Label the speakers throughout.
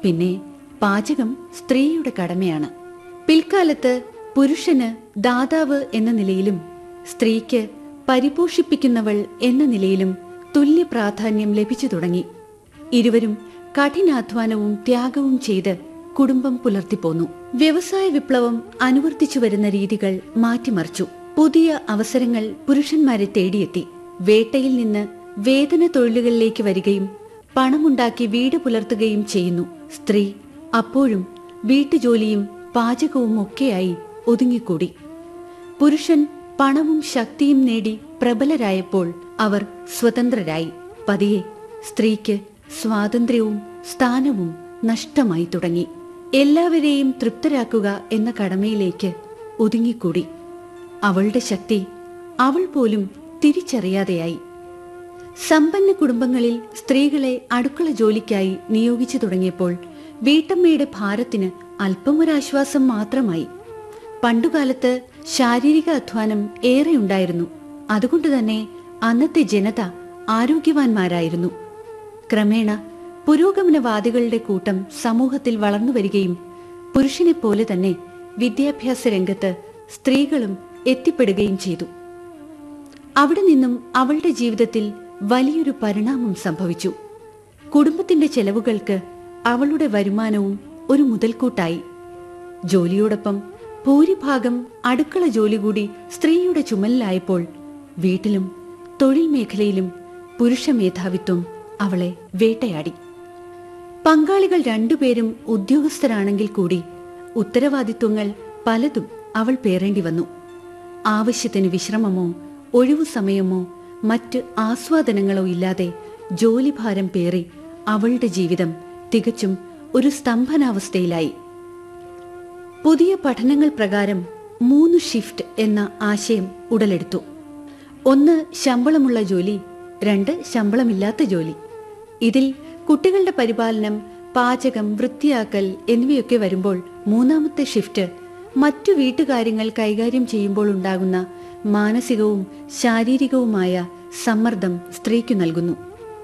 Speaker 1: പിന്നെ പാചകം സ്ത്രീയുടെ കടമയാണ് പിൽക്കാലത്ത് പുരുഷന് ദാതാവ് എന്ന നിലയിലും സ്ത്രീക്ക് പരിപോഷിപ്പിക്കുന്നവൾ എന്ന നിലയിലും തുല്യ പ്രാധാന്യം ലഭിച്ചു തുടങ്ങി ഇരുവരും കഠിനാധ്വാനവും ത്യാഗവും ചെയ്ത് കുടുംബം പുലർത്തിപ്പോന്നു വ്യവസായ വിപ്ലവം അനുവർത്തിച്ചു വരുന്ന രീതികൾ മാറ്റിമറിച്ചു പുതിയ അവസരങ്ങൾ പുരുഷന്മാരെ തേടിയെത്തി വേട്ടയിൽ നിന്ന് വേതന തൊഴിലുകളിലേക്ക് വരികയും പണമുണ്ടാക്കി വീട് പുലർത്തുകയും ചെയ്യുന്നു സ്ത്രീ അപ്പോഴും വീട്ടുജോലിയും പാചകവും ഒക്കെയായി ഒതുങ്ങിക്കൂടി പുരുഷൻ പണവും ശക്തിയും നേടി പ്രബലരായപ്പോൾ അവർ സ്വതന്ത്രരായി പതിയെ സ്ത്രീക്ക് സ്വാതന്ത്ര്യവും സ്ഥാനവും നഷ്ടമായി തുടങ്ങി എല്ലാവരെയും തൃപ്തരാക്കുക എന്ന കടമയിലേക്ക് ഒതുങ്ങിക്കൂടി അവളുടെ ശക്തി അവൾ പോലും തിരിച്ചറിയാതെയായി സമ്പന്ന കുടുംബങ്ങളിൽ സ്ത്രീകളെ അടുക്കള ജോലിക്കായി നിയോഗിച്ചു തുടങ്ങിയപ്പോൾ വീട്ടമ്മയുടെ ഭാരത്തിന് അല്പം ഒരാശ്വാസം മാത്രമായി പണ്ടുകാലത്ത് ശാരീരിക അധ്വാനം ഏറെയുണ്ടായിരുന്നു അതുകൊണ്ട് തന്നെ അന്നത്തെ ജനത ആരോഗ്യവാന്മാരായിരുന്നു ക്രമേണ പുരോഗമനവാദികളുടെ കൂട്ടം സമൂഹത്തിൽ വളർന്നു വരികയും പുരുഷനെപ്പോലെ തന്നെ വിദ്യാഭ്യാസ രംഗത്ത് സ്ത്രീകളും എത്തിപ്പെടുകയും ചെയ്തു അവിടെ നിന്നും അവളുടെ ജീവിതത്തിൽ വലിയൊരു പരിണാമം സംഭവിച്ചു കുടുംബത്തിന്റെ ചെലവുകൾക്ക് അവളുടെ വരുമാനവും ഒരു മുതൽക്കൂട്ടായി ജോലിയോടൊപ്പം ഭൂരിഭാഗം അടുക്കള ജോലി കൂടി സ്ത്രീയുടെ ചുമലിലായപ്പോൾ വീട്ടിലും തൊഴിൽ മേഖലയിലും പുരുഷ മേധാവിത്വം അവളെ വേട്ടയാടി പങ്കാളികൾ രണ്ടുപേരും ഉദ്യോഗസ്ഥരാണെങ്കിൽ കൂടി ഉത്തരവാദിത്വങ്ങൾ പലതും അവൾ പേറേണ്ടി വന്നു ആവശ്യത്തിന് വിശ്രമമോ ഒഴിവു സമയമോ മറ്റ് ആസ്വാദനങ്ങളോ ഇല്ലാതെ ജോലിഭാരം പേറി അവളുടെ ജീവിതം തികച്ചും ഒരു സ്തംഭനാവസ്ഥയിലായി പുതിയ പഠനങ്ങൾ പ്രകാരം മൂന്ന് ഷിഫ്റ്റ് എന്ന ആശയം ഉടലെടുത്തു ഒന്ന് ശമ്പളമുള്ള ജോലി രണ്ട് ശമ്പളമില്ലാത്ത ജോലി ഇതിൽ കുട്ടികളുടെ പരിപാലനം പാചകം വൃത്തിയാക്കൽ എന്നിവയൊക്കെ വരുമ്പോൾ മൂന്നാമത്തെ ഷിഫ്റ്റ് മറ്റു വീട്ടുകാര്യങ്ങൾ കൈകാര്യം ചെയ്യുമ്പോൾ ഉണ്ടാകുന്ന മാനസികവും ശാരീരികവുമായ സമ്മർദ്ദം സ്ത്രീക്കു നൽകുന്നു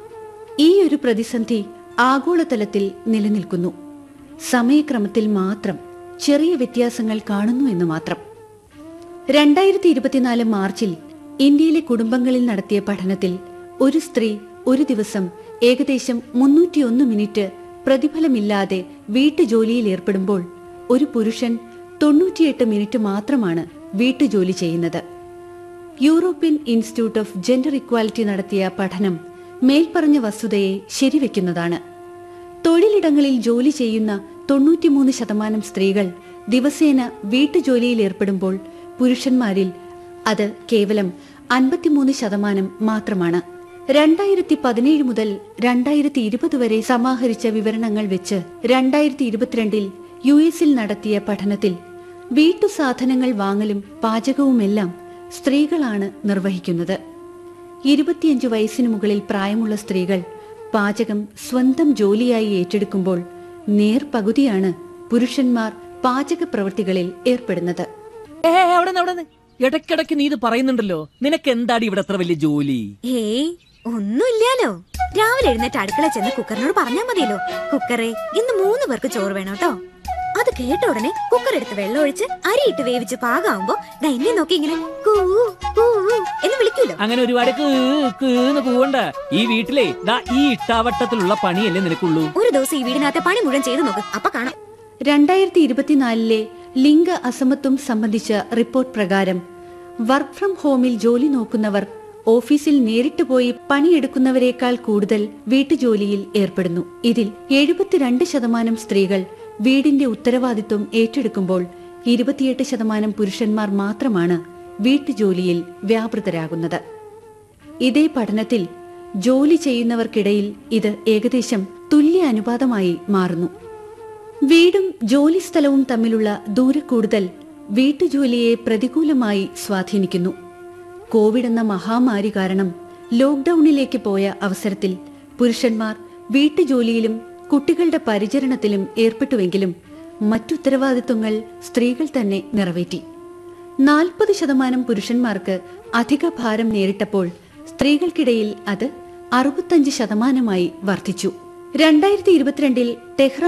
Speaker 1: ഈ ഒരു പ്രതിസന്ധി ആഗോളതലത്തിൽ നിലനിൽക്കുന്നു സമയക്രമത്തിൽ മാത്രം ചെറിയ വ്യത്യാസങ്ങൾ കാണുന്നു എന്ന് മാത്രം രണ്ടായിരത്തി ഇരുപത്തിനാല് മാർച്ചിൽ ഇന്ത്യയിലെ കുടുംബങ്ങളിൽ നടത്തിയ പഠനത്തിൽ ഒരു സ്ത്രീ ഒരു ദിവസം ഏകദേശം മുന്നൂറ്റിയൊന്ന് മിനിറ്റ് പ്രതിഫലമില്ലാതെ വീട്ടുജോലിയിൽ ഏർപ്പെടുമ്പോൾ ഒരു പുരുഷൻ തൊണ്ണൂറ്റിയെട്ട് മിനിറ്റ് മാത്രമാണ് വീട്ടുജോലി ചെയ്യുന്നത് European institute of gender equality നടത്തിയ പഠനം മേൽപ്പറഞ്ഞ വസ്തുതയെ ശരിവെക്കുന്നതാണ് തൊഴിലിടങ്ങളിൽ ജോലി ചെയ്യുന്ന തൊണ്ണൂറ്റിമൂന്ന് ശതമാനം സ്ത്രീകൾ ദിവസേന വീട്ടുജോലിയിൽ ഏർപ്പെടുമ്പോൾ പുരുഷന്മാരിൽ അത് കേവലം അൻപത്തിമൂന്ന് ശതമാനം മാത്രമാണ് രണ്ടായിരത്തി പതിനേഴ് മുതൽ രണ്ടായിരത്തി ഇരുപത് വരെ സമാഹരിച്ച വിവരണങ്ങൾ വെച്ച് രണ്ടായിരത്തി ഇരുപത്തിരണ്ടിൽ യു എസിൽ നടത്തിയ പഠനത്തിൽ വീട്ടുസാധനങ്ങൾ വാങ്ങലും പാചകവുമെല്ലാം സ്ത്രീകളാണ് നിർവഹിക്കുന്നത് ഇരുപത്തിയഞ്ച് വയസ്സിന് മുകളിൽ പ്രായമുള്ള സ്ത്രീകൾ പാചകം സ്വന്തം ജോലിയായി ഏറ്റെടുക്കുമ്പോൾ നേർപകുതിയാണ് പുരുഷന്മാർ പാചക പ്രവൃത്തികളിൽ ഏർപ്പെടുന്നത്
Speaker 2: ഏ അവിടെ അവിടെ ഇടയ്ക്കിടയ്ക്ക് നീ ഇത് പറയുന്നുണ്ടല്ലോ നിനക്ക് എന്താടി ഇവിടെ എത്ര വലിയ ജോലി
Speaker 3: ഏയ് ഒന്നുമില്ലാലോ രാവിലെ എഴുന്നേറ്റ് അടുക്കള ചെന്ന് കുക്കറിനോട് പറഞ്ഞാ മതിയല്ലോ കുക്കറെ ഇന്ന് മൂന്ന് പേർക്ക് ചോറ് വേണം കേട്ടോ അത് കേട്ട ഉടനെ കുക്കർ എടുത്ത് വെള്ളം ഒഴിച്ച് അരിയിട്ട് വേവിച്ച് പാകാവുമ്പോ ദാ എന്നെ നോക്കി ഇങ്ങനെ കൂ കൂ എന്ന് വിളിക്കൂലോ
Speaker 2: അങ്ങനെ ഒരുപാട് കീ- കീന്ന് കൂവണ്ട ഈ വീട്ടിലെ ദാ ഈ ഇട്ടാവട്ടത്തിലുള്ള പണിയല്ലേ നിനക്കുള്ളൂ
Speaker 3: ഒരു ദിവസം ഈ വീടിനകത്തെ പണി മുഴുവൻ ചെയ്തു നോക്ക് അപ്പൊ കാണാം
Speaker 1: രണ്ടായിരത്തി ഇരുപത്തിനാലിലെ ലിംഗ അസമത്വം സംബന്ധിച്ച റിപ്പോർട്ട് പ്രകാരം വർക്ക് ഫ്രം ഹോമിൽ ജോലി നോക്കുന്നവർ ഓഫീസിൽ നേരിട്ട് പോയി പണിയെടുക്കുന്നവരെക്കാൾ കൂടുതൽ വീട്ടുജോലിയിൽ ഏർപ്പെടുന്നു ഇതിൽ എഴുപത്തിരണ്ട് ശതമാനം സ്ത്രീകൾ വീടിന്റെ ഉത്തരവാദിത്വം ഏറ്റെടുക്കുമ്പോൾ ഇരുപത്തിയെട്ട് ശതമാനം പുരുഷന്മാർ മാത്രമാണ് വീട്ടുജോലിയിൽ വ്യാപൃതരാകുന്നത് ഇതേ പഠനത്തിൽ ജോലി ചെയ്യുന്നവർക്കിടയിൽ ഇത് ഏകദേശം തുല്യ അനുപാതമായി മാറുന്നു വീടും ജോലിസ്ഥലവും തമ്മിലുള്ള ദൂരക്കൂടുതൽ വീട്ടുജോലിയെ പ്രതികൂലമായി സ്വാധീനിക്കുന്നു കോവിഡ് എന്ന മഹാമാരി കാരണം ലോക്ഡൌണിലേക്ക് പോയ അവസരത്തിൽ പുരുഷന്മാർ വീട്ടുജോലിയിലും കുട്ടികളുടെ പരിചരണത്തിലും ഏർപ്പെട്ടുവെങ്കിലും മറ്റുത്തരവാദിത്വങ്ങൾ സ്ത്രീകൾ തന്നെ നിറവേറ്റി നാൽപ്പത് ശതമാനം പുരുഷന്മാർക്ക് അധിക ഭാരം നേരിട്ടപ്പോൾ സ്ത്രീകൾക്കിടയിൽ അത് അറുപത്തഞ്ച് ശതമാനമായി വർദ്ധിച്ചു രണ്ടായിരത്തി ഇരുപത്തിരണ്ടിൽ ടെഹ്റാൻ